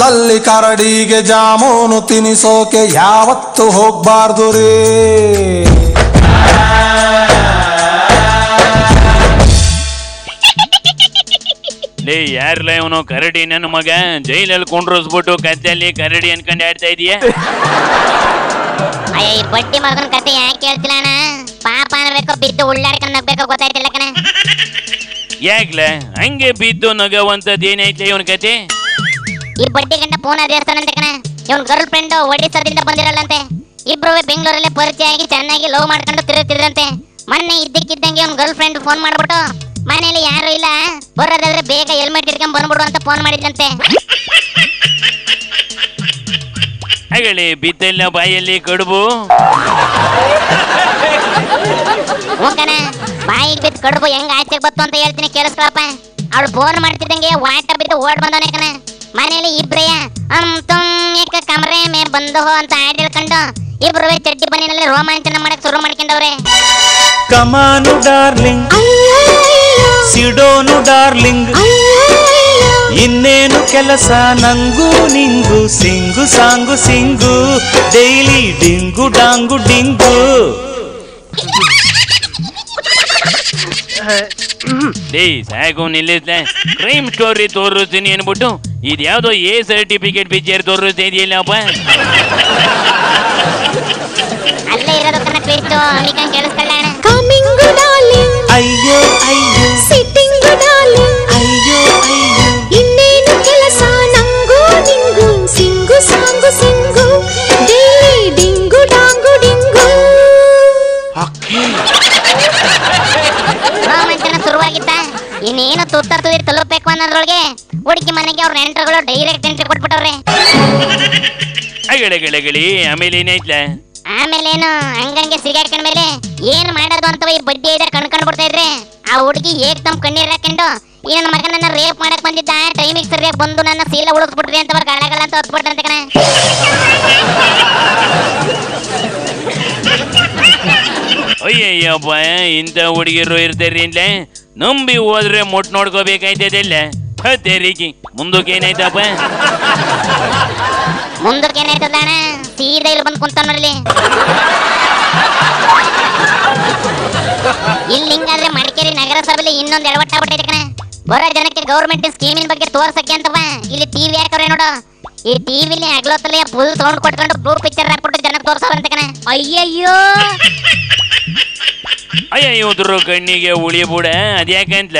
ಕಷ್ಟದಲ್ಲಿ ಕರಡಿಗೆ ಜಾಮೂನು ತಿನಿಸೋಕೆ ಯಾವತ್ತು ಹೋಗ್ಬಾರ್ದು ರೀ ಲೇ ಯಾರ್ಲ ಇವನು ಕರಡಿ ನನ್ನ ಮಗ ಜೈಲಲ್ಲಿ ಕೊಂಡ್ರಸ್ಬಿಟ್ಟು ಕತ್ತಲ್ಲಿ ಕರಡಿ ಅನ್ಕೊಂಡು ಆಡ್ತಾ ಇದೀಯ ಅಯ್ಯ ಈ ಬಡ್ಡಿ ಮಗನ ಕತೆ ಯಾಕೆ ಕೇಳ್ತಿಲ್ಲ ಅಣ್ಣ ಪಾಪ ಅನ್ಬೇಕು ಬಿದ್ದು ಉಳ್ಳಾಡ್ಕೊಂಡು ನಗ್ಬೇಕು ಗೊತ್ತಾಯ್ತಿಲ್ಲ ಕಣ ಯಾಕ್ಲ ಹಂಗೆ ಬಿದ್ದು ನಗವಂತದ್ ಏನೈತೆ ಇವನ್ ಕತೆ ಈ ಬಡ್ಡಿ ಗಂಡ ಫೋನ್ ದೇವಸ್ಥಾನಂತೆ ಕಣ ಇವನ್ ಗರ್ಲ್ ಫ್ರೆಂಡ್ ಒಡಿಸ್ಸಾದಿಂದ ಬಂದಿರಲ್ಲಂತೆ ಇಬ್ರು ಬೆಂಗಳೂರಲ್ಲೇ ಪರಿಚಯ ಆಗಿ ಚೆನ್ನಾಗಿ ಲವ್ ಮಾಡ್ಕೊಂಡು ತಿರುಗ್ತಿದ್ರಂತೆ ಮೊನ್ನೆ ಇದ್ದಕ್ಕಿದ್ದಂಗೆ ಅವ್ನ ಗರ್ಲ್ ಫ್ರೆಂಡ್ ಫೋನ್ ಮಾಡ್ಬಿಟ್ಟು ಮನೇಲಿ ಯಾರು ಇಲ್ಲ ಬರೋದಾದ್ರೆ ಬೇಗ ಹೆಲ್ಮೆಟ್ ಇಟ್ಕೊಂಡ್ ಬಂದ್ಬಿಡು ಅಂತ ಫೋನ್ ಮಾಡಿದ್ರಂತೆ ಹಾಗಳಿ ಬಿದ್ದಲ್ಲ ಬಾಯಲ್ಲಿ ಕಡುಬು ಹ್ಞೂ ಕಣ ಬಾಯಿಗೆ ಬಿದ್ದು ಕಡುಬು ಹೆಂಗ್ ಆಚೆಗೆ ಬತ್ತು ಅಂತ ಹೇಳ್ತೀನಿ ಕೇಳಿಸ್ಕೊಳಪ್ಪ ಅವಳು ಫೋನ್ ಮಾಡ್ತಿದ್ದಂಗೆ ವಾಟ ಬಿದ್ದು ಓಡ್ ಬಂದವನೇ ಕಣ ಮನೇಲಿ ಇಬ್ರೆಯ ಹಮ್ ತುಮ್ ಏಕ ಕಮರೆ ಮೇ ಬಂದು ಹೋ ಅಂತ ಹಾಡ್ ಹೇಳ್ಕೊಂಡು ಇಬ್ರು ಚಡ್ಡಿ ಬನ್ನಿನಲ್ಲಿ ರೋಮಾಂಚನ ಮಾಡಕ್ ಶುರು ಮಾಡ್ಕೊಂಡವ್ರೆ ಕಮಾನು ಡಾರ್ಲಿಂಗ್ ಸಿಡೋನು ಡಾರ್ಲಿಂಗ್ ಇನ್ನೇನು ಕೆಲಸ ನಂಗೂ ನಿಂಗು sing song sing daily ding dong ding day ಸಾಕು ನಿಲ್ಲಿಸ್ಲ ಕ್ರೈಮ್ ಸ್ಟೋರಿ ತೋರಿಸ್ತೀನಿ ಅನ್ಬಿಟ್ಟು ಇದ್ಯಾವ್ದೋ ಎ ಸರ್ಟಿಫಿಕೇಟ್ ಪಿಕ್ಚರ್ ತೋರಿಸ್ತಾ ಇದೆಯಲ್ಲಪ್ಪ ಅಲ್ಲೇ ಇರೋದು ಕಣ ಟ್ವಿಸ್ಟ್ ಅಮಿಕಂಗ್ ಕೇಳಿಸ್ಕೊಳ್ಳೋಣ Coming darling, ಅಯ್ಯೋ ಅಯ್ಯೋ sitting darling. ಅಯ್ಯೋ ಅಯ್ಯೋ ಇನ್ನೇನು ಕೆಲಸ ನಂಗೂ ನಿಂಗು sing song sing daily ding dong ding ರೋಮಾಂಚನ ಶುರುವಾಗಿತ್ತ ಇನ್ನೇನು ತುತ್ತಾರ್ ತುದಿರ್ ತಲುಪಬೇಕು ಅನ್ನೋದ್ರೊಳಗೆ ಹುಡುಗಿ ಮನೆಗೆ ಅವ್ರ ನೆಂಟರುಗಳು ಡೈರೆಕ್ಟ್ ಎಂಟ್ರಿ ಕೊಟ್ಬಿಟ್ಟವ್ರೆ ಅಗಳೆಗಳೆಗಳಿ ಆಮೇಲೆ ಏನಾಯ್ತಲ್ಲ ಆಮೇಲೆ ಏನು ಹಂಗಂಗೆ ಸಿಗಾಡ್ಕೊಂಡ ಮೇಲೆ ಏನ್ ಮಾಡೋದು ಅಂತ ಈ ಬಡ್ಡಿ ಐದರ್ ಕಣ್ಕೊಂಡ್ ಬಿಡ್ತಾ ಇದ್ರೆ ಆ ಹುಡುಗಿ ಹೇಗ್ ತಮ್ಮ ಕಣ್ಣೀರ್ ಹಾಕೊಂಡು ಈ ನನ್ನ ಮಗನನ್ನ ರೇಪ್ ಮಾಡಕ್ ಬಂದಿದ್ದ ಟೈಮಿಗೆ ಸರಿಯಾಗಿ ಬಂದು ನನ್ನ ಸೀಲ ಉಳಿಸ್ಬಿಟ್ರಿ ಅಂತ ಅವ್ರ ಗಳಗಲ ಅಂತ ಹೊತ್ಬಿಟ್ರಂತೆ ಕಣ ಅಯ್ಯಯ್ಯಪ್ಪ ಇಂಥ ಹುಡುಗಿರು ಇರ್ತಾರ್ರಿ ಇಲ್ಲೇ ನಂಬಿ ಹೋದ್ರೆ ಮುಟ್ ನೋಡ್ಕೋಬೇಕಾಯ್ತದಿಲ್ಲ ತೆರಿಗೆ ಮುಂದಕ್ಕೆ ಏನಾಯ್ತಪ್ಪ ಮುಂದಕ್ಕೆ ಏನಾಯ್ತದ ಅಣ್ಣ ಸೀದಾ ಇಲ್ಲಿ ಬಂದು ಕುಂತ ನೋಡ್ಲಿ ಇಲ್ಲಿ ಹಿಂಗಾದ್ರೆ ಮಡಿಕೇರಿ ನಗರಸಭೆಯಲ್ಲಿ ಇನ್ನೊಂದು ಎಡವಟ್ಟಾಗ್ಬಿಟ್ಟೈತೆ ಕಣ ಬರೋ ಜನಕ್ಕೆ ಗೌರ್ಮೆಂಟ್ ಸ್ಕೀಮಿನ ಬಗ್ಗೆ ತೋರ್ಸಕ್ಕೆ ಅಂತವ ಇಲ್ಲಿ ಟಿವಿ ಹಾಕವ್ರೆ ನೋಡು ಈ ಟಿವಿಲಿ ಅಗ್ಲೊತ್ತಲೆ ಫುಲ್ ಸೌಂಡ್ ಕೊಟ್ಕೊಂಡು ಬ್ಲೂ ಪಿಕ್ಚರ್ ಹಾಕ್ಬಿಟ್ಟು ಜನಕ್ಕೆ ತೋರ್ಸವ್ರಂತೆ ಕಣ ಅಯ್ಯಯ್ಯೋ ಅಯ್ಯ ಇವ್ರು ಕಣ್ಣಿಗೆ ಉಳಿ ಬುಡ ಅದ್ಯಾಕಂತ್ಲ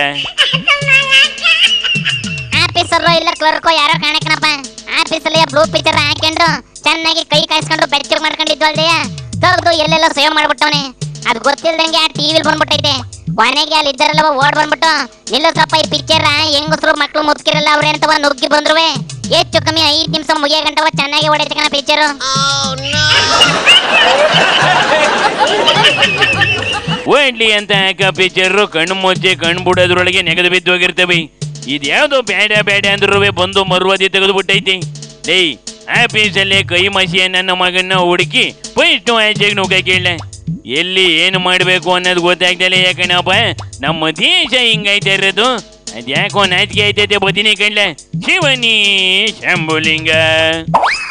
ಆಫೀಸರ್ ಇಲ್ಲ ಕ್ಲರ್ಕೋ ಯಾರೋ ಕಾಣಕನಪ್ಪ ಆಫೀಸಲ್ಲಿ ಬ್ಲೂ ಪಿಕ್ಚರ್ ಹಾಕೊಂಡು ಚೆನ್ನಾಗಿ ಕೈ ಕಾಯಿಸ್ಕೊಂಡು ಬೆಚ್ಚಗೆ ಮಾಡ್ಕೊಂಡಿದ್ವು ಅಲ್ದೆಯ ತೆಗ್ದು ಎಲ್ಲೆಲ್ಲೋ ಸೇವ್ ಮಾಡ್ಬಿಟ್ಟವನೆ ಅದು ಗೊತ್ತಿಲ್ದಂಗೆ ಆ ಟಿವಿಲಿ ಬಂದ್ಬಿಟ್ಟೈತೆ ಕೊನೆಗೆ ಅಲ್ಲಿ ಇದ್ದಾರಲ್ಲ ಓಡ್ ಬಂದ್ಬಿಟ್ಟು ನಿಲ್ಲಿಸಪ್ಪ ಈ ಪಿಕ್ಚರ್ ಹೆಂಗಸ್ರು ಮಕ್ಳು ಮುದ್ಕಿರಲ್ಲ ಅವ್ರೆ ಅಂತವ ನುಗ್ಗಿ ಬಂದ್ರುವೆ ಹೆಚ್ಚು ಕಮ್ಮಿ ಐದು ನಿಮಿಷ ಮುಗಿಯ ಗಂಟವ ಚೆನ್ನಾಗಿ ಓಡೈತೆ ಕಣ ಪಿಕ್ಚರು ಓಡ್ಲಿ ಅಂತ ಯಾಕ ಪಿಕ್ಚರ್ ಕಣ್ಣು ಮುಚ್ಚಿ ಕಣ್ಣು ಬಿಡೋದ್ರೊಳಗೆ ನೆಗೆದು ಬಿದ್ದು ಹೋಗಿರ್ತವೆ ಇದ್ಯಾವ್ದೋ ಬೇಡ ಬೇಡ ಅಂದ್ರೂ ಬಂದು ಮರುವದಿ ತೆಗೆದು ಬಿಟ್ಟೈತಿ ಡೇಯ್ ಆಫೀಸಲ್ಲಿ ಕೈ ಮಸಿಯ ನನ್ನ ಮಗನ್ನ ಹುಡುಕಿ ಫಸ್ಟ್ ಆಚೆಗೆ ನುಗ್ಗ ಕೇಳ ಎಲ್ಲಿ ಏನು ಮಾಡಬೇಕು ಅನ್ನೋದು ಗೊತ್ತಾಗ್ದಲ್ಲ ಯಾಕಣಪ್ಪ ನಮ್ಮ ದೇಶ ಹಿಂಗೈತೆ ಇರೋದು ಅದ್ಯಾಕೋ ನಾಚಿಕೆ ಐತೈತೆ ಬದಿನಿ ಕಣ್ಲ ಶಿವನಿ ಶಂಭುಲಿಂಗ